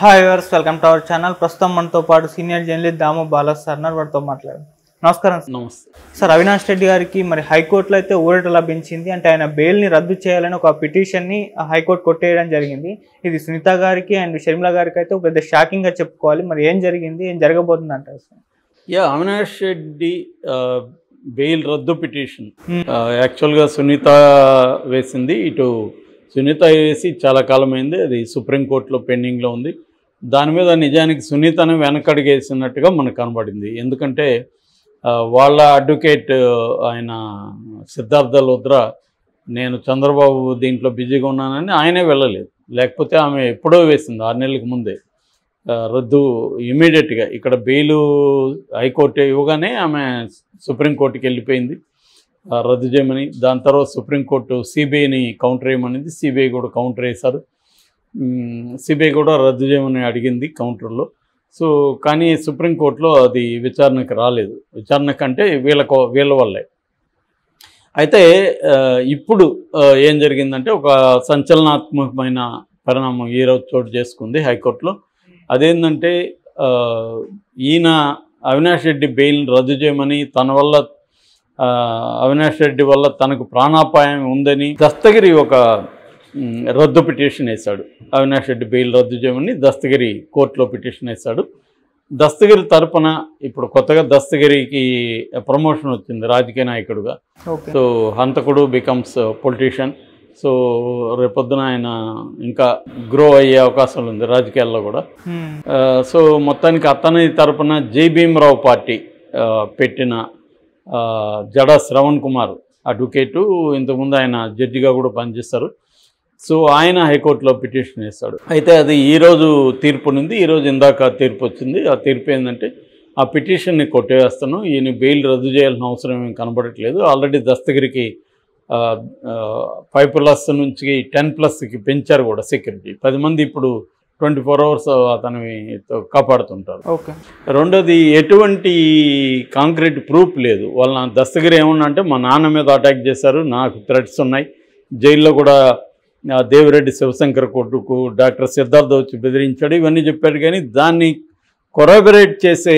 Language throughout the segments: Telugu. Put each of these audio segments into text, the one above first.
Hi viewers welcome to our channel ప్రస్తుతం మనతో పాటు senior journalist Damu Bala sir ఉన్నారు వారితో మాట్లాడారు నమస్కారం సార్. నమస్తే సార్ అవినాష్ రెడ్డి గారికి మరి హైకోర్టులో అయితే ఊరట లభించింది అంటే ఆయన బెయిల్ని రద్దు చేయాలని ఒక పిటిషన్ని హైకోర్టు కొట్టేయడం జరిగింది ఇది సునీత గారికి అండ్ షర్మిల గారికి అయితే ఒక పెద్ద షాకింగ్గా చెప్పుకోవాలి మరి ఏం జరిగింది ఏం జరగబోతుంది అంటారు సార్ యా అవినాష్ రెడ్డి ఆ, బెయిల్ రద్దు పిటిషన్ Hmm. ఆ, యాక్చువల్గా సునీత వేసింది ఇటు సునీత వేసి చాలా కాలమైంది అది సుప్రీంకోర్టులో పెండింగ్లో ఉంది దాని మీద నిజానికి సునీతను వెనకడిగేసినట్టుగా మనకు కనబడింది ఎందుకంటే ఆ, వాళ్ళ అడ్వకేట్ ఆయన సిద్ధార్థ లుద్రా నేను చంద్రబాబు దీంట్లో బిజీగా ఉన్నానని ఆయనే వెళ్ళలేదు లేకపోతే ఆమె ఎప్పుడో వేసింది ఆరు నెలలకు ముందే ఆ, రద్దు ఇమీడియట్గా ఇక్కడ బెయిలు హైకోర్టు ఇవ్వగానే ఆమె సుప్రీంకోర్టుకి వెళ్ళిపోయింది ఆ, రద్దు చేయమని దాని తర్వాత సుప్రీంకోర్టు సిబిఐని కౌంటర్ వేయమనింది సిబిఐ కూడా కౌంటర్ వేశారు సిబిఐ కూడా రద్దు చేయమని అడిగింది కౌంటర్లో సో కానీ సుప్రీంకోర్టులో అది విచారణకు రాలేదు విచారణ కంటే వీళ్ళకు వీళ్ళ వల్లే అయితే ఆ, ఇప్పుడు ఆ, ఏం జరిగిందంటే ఒక సంచలనాత్మకమైన పరిణామం ఈరోజు చోటు చేసుకుంది హైకోర్టులో అదేంటంటే ఆ, ఈయన అవినాష్ రెడ్డి బెయిల్ని రద్దు చేయమని తన వల్ల ఆ, అవినాష్ రెడ్డి వల్ల తనకు ప్రాణాపాయం ఉందని దస్తగిరి ఒక మ్, రద్దు పిటిషన్ వేశాడు అవినాష్ రెడ్డి బెయిల్ రద్దు చేయమని దస్తగిరి కోర్టులో పిటిషన్ వేశాడు దస్తగిరి తరపున ఇప్పుడు కొత్తగా దస్తగిరికి ప్రమోషన్ వచ్చింది రాజకీయ నాయకుడుగా ఓకే సో హంతకుడు బికమ్స్ పొలిటీషియన్ సో రేపొద్దున ఆయన ఇంకా గ్రో అయ్యే అవకాశం ఉంది రాజకీయాల్లో కూడా ఆ, సో మొత్తానికి అతని తరపున జై భీమరావు పార్టీ ఆ, పెట్టిన ఆ, జడ శ్రవణ్ కుమార్ అడ్వకేటు ఇంతకుముందు ఆయన జడ్జిగా కూడా పనిచేస్తారు సో ఆయన హైకోర్టులో పిటిషన్ వేస్తాడు అయితే అది ఈరోజు తీర్పు ఉంది ఈరోజు ఇందాక తీర్పు వచ్చింది ఆ తీర్పు ఏంటంటే ఆ పిటిషన్ని కొట్టేస్తాను ఈయన బెయిల్ రద్దు చేయాల్సిన అవసరం ఏం కనబడట్లేదు ఆల్రెడీ దస్తగిరికి ఫైవ్ ప్లస్ నుంచి టెన్ ప్లస్కి పెంచారు కూడా సెక్యూరిటీ పది మంది ఇప్పుడు ట్వంటీ ఫోర్ అవర్స్ అతని కాపాడుతుంటారు ఓకే రెండోది ఎటువంటి కాంక్రీట్ ప్రూఫ్ లేదు వాళ్ళ నా దస్తగిరి ఏమన్నా అంటే మా నాన్న మీద అటాక్ చేశారు నాకు థ్రెట్స్ ఉన్నాయి జైల్లో కూడా ఆ, దేవిరెడ్డి శివశంకర్ కొట్టుకు డాక్టర్ సిద్ధార్థ వచ్చి బెదిరించాడు ఇవన్నీ చెప్పాడు కానీ దాన్ని కొరాబరేట్ చేసే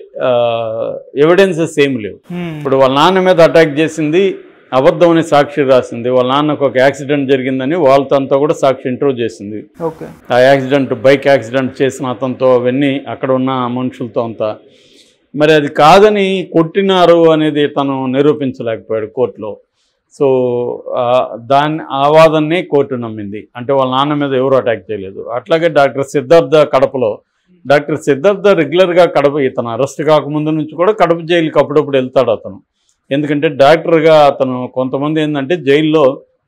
ఎవిడెన్సెస్ ఏం లేవు ఇప్పుడు వాళ్ళ నాన్న మీద అటాక్ చేసింది అబద్ధం అని సాక్షి రాసింది వాళ్ళ నాన్నకు ఒక యాక్సిడెంట్ జరిగిందని వాళ్ళతో అంతా కూడా సాక్షి ఇంటర్వ్యూ చేసింది ఓకే ఆ యాక్సిడెంట్ బైక్ యాక్సిడెంట్ చేసిన అతనితో అవన్నీ అక్కడ ఉన్న మనుషులతో అంతా మరి అది కాదని కొట్టినారు అనేది తను నిరూపించలేకపోయాడు కోర్టులో సో ఆ, దాన్ని ఆ వాదన్నే కోర్టు నమ్మింది అంటే వాళ్ళ నాన్న మీద ఎవరు అటాక్ చేయలేదు అట్లాగే డాక్టర్ సిద్ధార్థ కడపలో డాక్టర్ సిద్ధార్థ రెగ్యులర్గా కడప ఇతను అరెస్ట్ కాకముందు నుంచి కూడా కడప జైలుకి అప్పుడప్పుడు వెళ్తాడు అతను ఎందుకంటే డాక్టర్గా అతను కొంతమంది ఏంటంటే జైల్లో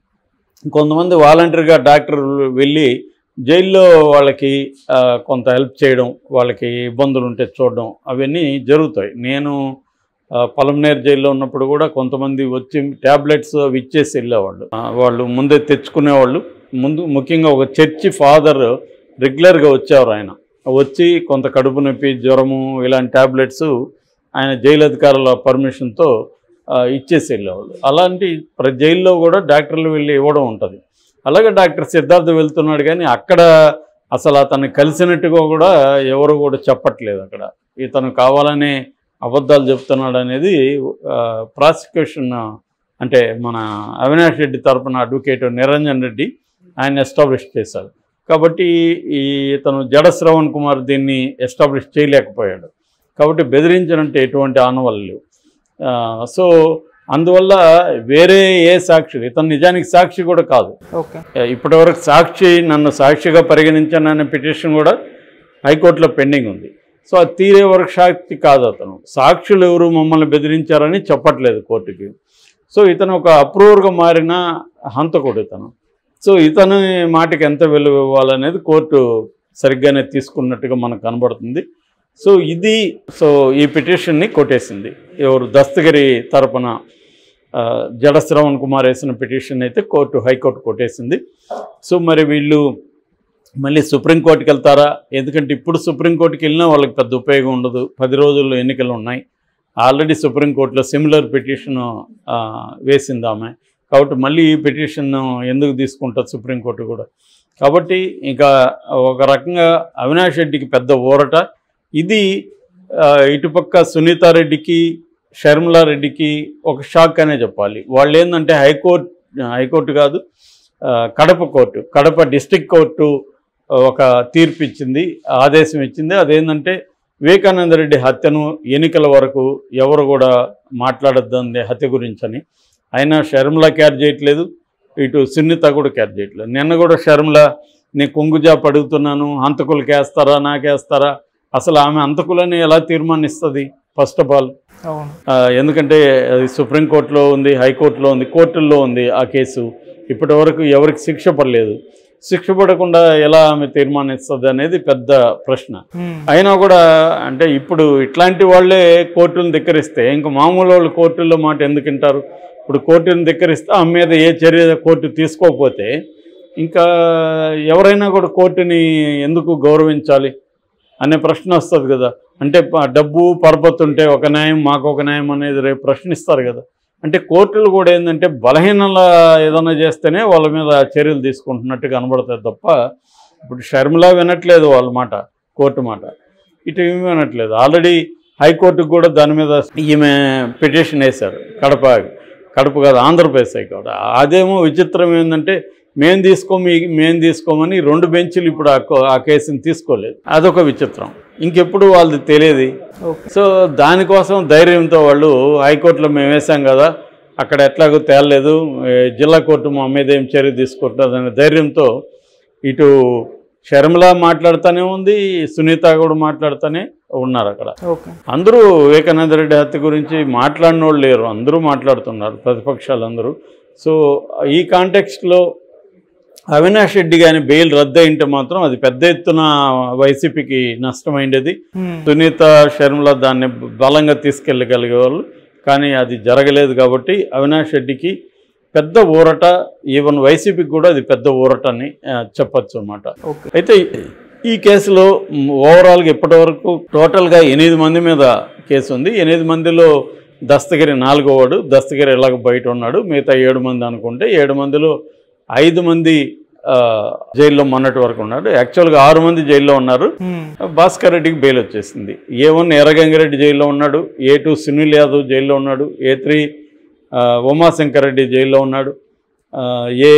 కొంతమంది వాలంటీర్గా డాక్టర్ వెళ్ళి జైల్లో వాళ్ళకి ఆ, కొంత హెల్ప్ చేయడం వాళ్ళకి ఇబ్బందులు ఉంటే చూడడం అవన్నీ జరుగుతాయి నేను ఆ, పలమనేరు జైల్లో ఉన్నప్పుడు కూడా కొంతమంది వచ్చి ట్యాబ్లెట్స్ అవి ఇచ్చేసి వెళ్ళేవాళ్ళు ఆ, వాళ్ళు ముందే తెచ్చుకునేవాళ్ళు ముందు ముఖ్యంగా ఒక చర్చి ఫాదర్ రెగ్యులర్గా వచ్చేవారు ఆయన వచ్చి కొంత కడుపు నొప్పి జ్వరము ఇలాంటి ట్యాబ్లెట్స్ ఆయన జైలు అధికారుల పర్మిషన్తో ఆ, ఇచ్చేసి వెళ్ళేవాళ్ళు అలాంటి ప్రతి జైల్లో కూడా డాక్టర్లు వెళ్ళి ఇవ్వడం ఉంటుంది అలాగే డాక్టర్ సిద్ధార్థ వెళ్తున్నాడు కానీ అక్కడ అసలు అతన్ని కలిసినట్టుగా కూడా ఎవరు కూడా చెప్పట్లేదు అక్కడ ఇతను కావాలనే అబద్ధాలు చెప్తున్నాడు అనేది ప్రాసిక్యూషన్ అంటే మన అవినాష్ రెడ్డి తరపున అడ్వకేట్ నిరంజన్ రెడ్డి ఆయన ఎస్టాబ్లిష్ చేశారు కాబట్టి ఈ ఇతను జడ శ్రవణ్ కుమార్ దీన్ని ఎస్టాబ్లిష్ చేయలేకపోయాడు కాబట్టి బెదిరించినంటే ఎటువంటి ఆనవాళ్ళు లేవు ఆ, సో అందువల్ల వేరే ఏ సాక్షి ఇతను నిజానికి సాక్షి కూడా కాదు ఓకే ఇప్పటివరకు సాక్షి నన్ను సాక్షిగా పరిగణించాననే పిటిషన్ కూడా హైకోర్టులో పెండింగ్ ఉంది సో అది తీరే వరకు సాక్షి కాదు అతను సాక్షులు ఎవరు మమ్మల్ని బెదిరించారని చెప్పట్లేదు కోర్టుకి సో ఇతను ఒక అప్రూవర్గా మారిన హంతకుడు ఇతను సో ఇతని మాటకి ఎంత విలువ ఇవ్వాలనేది కోర్టు సరిగ్గానే తీసుకున్నట్టుగా మనకు కనబడుతుంది సో ఇది సో ఈ పిటిషన్ని కొట్టేసింది ఎవరు దస్తగిరి తరపున ఆ, జడ శ్రవణ్ కుమార్ వేసిన పిటిషన్ అయితే కోర్టు హైకోర్టు కొట్టేసింది సో మరి వీళ్ళు మళ్ళీ సుప్రీంకోర్టుకి వెళ్తారా ఎందుకంటే ఇప్పుడు సుప్రీంకోర్టుకి వెళ్ళినా వాళ్ళకి పెద్ద ఉపయోగం ఉండదు పది రోజుల్లో ఎన్నికలు ఉన్నాయి ఆల్రెడీ సుప్రీంకోర్టులో సిమిలర్ పిటిషన్ వేసింది ఆమె కాబట్టి మళ్ళీ ఈ పిటిషన్ ఎందుకు తీసుకుంటుంది సుప్రీంకోర్టు కూడా కాబట్టి ఇంకా ఒక రకంగా అవినాష్ రెడ్డికి పెద్ద ఊరట ఇది ఆ, ఇటుపక్క సునీతారెడ్డికి షర్మిలారెడ్డికి ఒక షాక్ అనే చెప్పాలి వాళ్ళు ఏంటంటే హైకోర్టు హైకోర్టు కాదు ఆ, Kadapa court Kadapa district court ఒక తీర్పు ఇచ్చింది ఆదేశం ఇచ్చింది అదేంటంటే వివేకానంద రెడ్డి హత్యను ఎన్నికల వరకు ఎవరు కూడా మాట్లాడద్దంది హత్య గురించని అయినా షర్మిల క్యార్ చేయట్లేదు ఇటు సున్నిత కూడా క్యార్ చేయట్లేదు నిన్న కూడా షర్మిల నేను కొంగుజాప్ అడుగుతున్నాను హంతకులు కేస్తారా నాకేస్తారా అసలు ఆమె హంతకులని ఎలా తీర్మానిస్తుంది ఫస్ట్ ఆఫ్ ఆల్ అవును ఆ, ఎందుకంటే అది సుప్రీంకోర్టులో ఉంది హైకోర్టులో ఉంది కోర్టుల్లో ఉంది ఆ కేసు ఇప్పటి వరకు ఎవరికి శిక్ష పడలేదు శిక్ష పడకుండా ఎలా ఆమె తీర్మానిస్తుంది అనేది పెద్ద ప్రశ్న ఉమ్, అయినా కూడా అంటే ఇప్పుడు ఇట్లాంటి వాళ్ళే కోర్టులను ధిక్కరిస్తే ఇంకా మామూలు వాళ్ళు కోర్టుల్లో మాట ఎందుకు వింటారు ఇప్పుడు కోర్టును ధిక్కరిస్తే ఆమె మీద ఏ చర్య కోర్టు తీసుకోకపోతే ఇంకా ఎవరైనా కూడా కోర్టుని ఎందుకు గౌరవించాలి అనే ప్రశ్న వస్తుంది కదా అంటే ప- డబ్బు పరపతి ఉంటే ఒక న్యాయం మాకు ఒక న్యాయం అనేది రేపు ప్రశ్నిస్తారు కదా అంటే కోర్టులు కూడా ఏంటంటే బలహీనల ఏదైనా చేస్తేనే వాళ్ళ మీద చర్యలు తీసుకుంటున్నట్టు కనబడుతుంది తప్ప ఇప్పుడు షర్మిల వినట్లేదు వాళ్ళ మాట కోర్టు మాట ఇటు ఏమీ వినట్లేదు ఆల్రెడీ హైకోర్టుకు కూడా దాని మీద ఈమె పిటిషన్ వేశారు కడప కడప కాదు ఆంధ్రప్రదేశ్ హైకోర్టు అదేమో విచిత్రం ఏంటంటే మేం తీసుకోమి మేం తీసుకోమని రెండు బెంచ్లు ఇప్పుడు ఆ కో- ఆ కేసుని తీసుకోలేదు అదొక విచిత్రం ఇంకెప్పుడు వాళ్ళది తెలియదు ఓకే సో దానికోసం ధైర్యంతో వాళ్ళు హైకోర్టులో మేము వేసాం కదా అక్కడ ఎట్లాగో తేలలేదు ఏ, జిల్లా కోర్టు మా మీద ఏం చర్య తీసుకుంటుంది అనే ధైర్యంతో ఇటు షర్మిల మాట్లాడుతూనే ఉంది సునీత కూడా మాట్లాడుతూనే ఉన్నారు అక్కడ ఓకే అందరూ వివేకానంద రెడ్డి హత్య గురించి మాట్లాడిన వాళ్ళు లేరు అందరూ మాట్లాడుతున్నారు ప్రతిపక్షాలందరూ సో ఈ కాంటెక్స్ట్లో అవినాష్ రెడ్డి కానీ బెయిల్ రద్దు అయింటే మాత్రం అది పెద్ద ఎత్తున వైసీపీకి నష్టమైండేది ఉమ్, సునీత షర్మిల దాన్ని బలంగా తీసుకెళ్ళగలిగే వాళ్ళు కానీ అది జరగలేదు కాబట్టి అవినాష్ రెడ్డికి పెద్ద ఊరట ఈవెన్ వైసీపీకి కూడా అది పెద్ద ఊరట అని ఆ, చెప్పొచ్చు అన్నమాట ఓకే అయితే ఈ కేసులో మ్, ఓవరాల్గా ఇప్పటివరకు టోటల్గా ఎనిమిది మంది మీద కేసు ఉంది ఎనిమిది మందిలో దస్తగిరి నాలుగో వాడు దస్తగిరి ఎలాగ బయట ఉన్నాడు మిగతా ఏడు మంది అనుకుంటే ఏడు మందిలో ఐదు మంది ఆ, జైల్లో మొన్నటి వరకు ఉన్నాడు యాక్చువల్గా ఆరు మంది జైల్లో ఉన్నారు ఉమ్, భాస్కర్ రెడ్డికి బెయిల్ వచ్చేసింది ఏ వన్ ఎర్రగంగిరెడ్డి జైల్లో ఉన్నాడు ఏ టూ సునీల్ యాదవ్ జైల్లో ఉన్నాడు ఏ త్రీ ఉమాశంకర్ రెడ్డి జైల్లో ఉన్నాడు ఆ, ఏ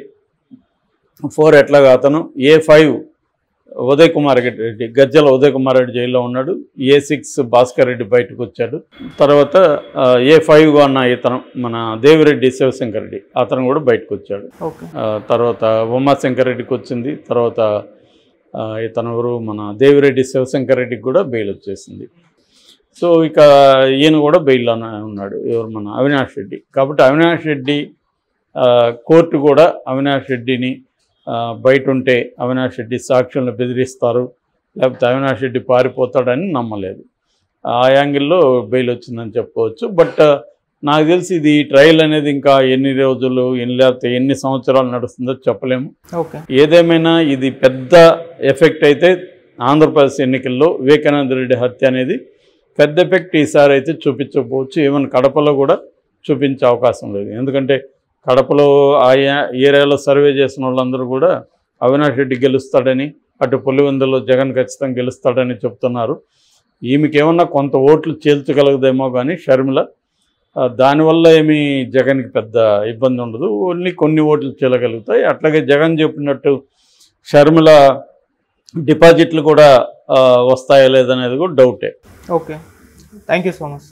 ఫోర్ ఎట్లాగా అతను ఏ ఫైవ్ ఉదయ్ కుమార్ రెడ్డి గజ్జల ఉదయ్ కుమార్ రెడ్డి జైల్లో ఉన్నాడు ఏ సిక్స్ భాస్కర్ రెడ్డి బయటకు వచ్చాడు తర్వాత ఆ, ఏ ఫైవ్ అన్న ఇతను మన దేవిరెడ్డి శివశంకర్ రెడ్డి అతను కూడా బయటకు వచ్చాడు ఓకే ఆ, తర్వాత ఉమాశంకర్ రెడ్డికి వచ్చింది తర్వాత ఆ, ఇతను ఎవరు మన దేవిరెడ్డి శివశంకర్ రెడ్డికి కూడా బెయిల్ వచ్చేసింది సో ఇక ఈయన కూడా బెయిల్లోనే ఉన్నాడు ఎవరు మన అవినాష్ రెడ్డి కాబట్టి అవినాష్ రెడ్డి ఆ, కోర్టు కూడా అవినాష్ రెడ్డిని ఆ, బయట ఉంటే అవినాష్ రెడ్డి సాక్షులను బెదిరిస్తారు లేకపోతే అవినాష్ రెడ్డి పారిపోతాడని నమ్మలేదు ఆ యాంగిల్లో బెయిల్ వచ్చిందని చెప్పుకోవచ్చు బట్ నాకు తెలిసి ఇది ట్రయల్ అనేది ఇంకా ఎన్ని రోజులు ఎన్ని లేకపోతే ఎన్ని సంవత్సరాలు నడుస్తుందో చెప్పలేము ఓకే ఏదేమైనా ఇది పెద్ద ఎఫెక్ట్ అయితే ఆంధ్రప్రదేశ్ ఎన్నికల్లో వివేకానంద రెడ్డి హత్య అనేది పెద్ద ఎఫెక్ట్ ఈసారి అయితే చూపించకపోవచ్చు ఈవెన్ కడపలో కూడా చూపించే అవకాశం లేదు ఎందుకంటే కడపలో ఆయా ఏరియాలో సర్వే చేసిన వాళ్ళందరూ కూడా అవినాష్ రెడ్డి గెలుస్తాడని అటు పులివెందులో జగన్ ఖచ్చితంగా గెలుస్తాడని చెప్తున్నారు ఈమెకి ఏమన్నా కొంత ఓట్లు చేల్చగలగదేమో కానీ షర్మిల ఆ, దానివల్ల ఏమీ జగన్కి పెద్ద ఇబ్బంది ఉండదు ఓన్లీ కొన్ని ఓట్లు చేయగలుగుతాయి అట్లాగే జగన్ చెప్పినట్టు షర్మిల డిపాజిట్లు కూడా ఆ, వస్తాయా లేదనేది కూడా డౌటే okay thank you so much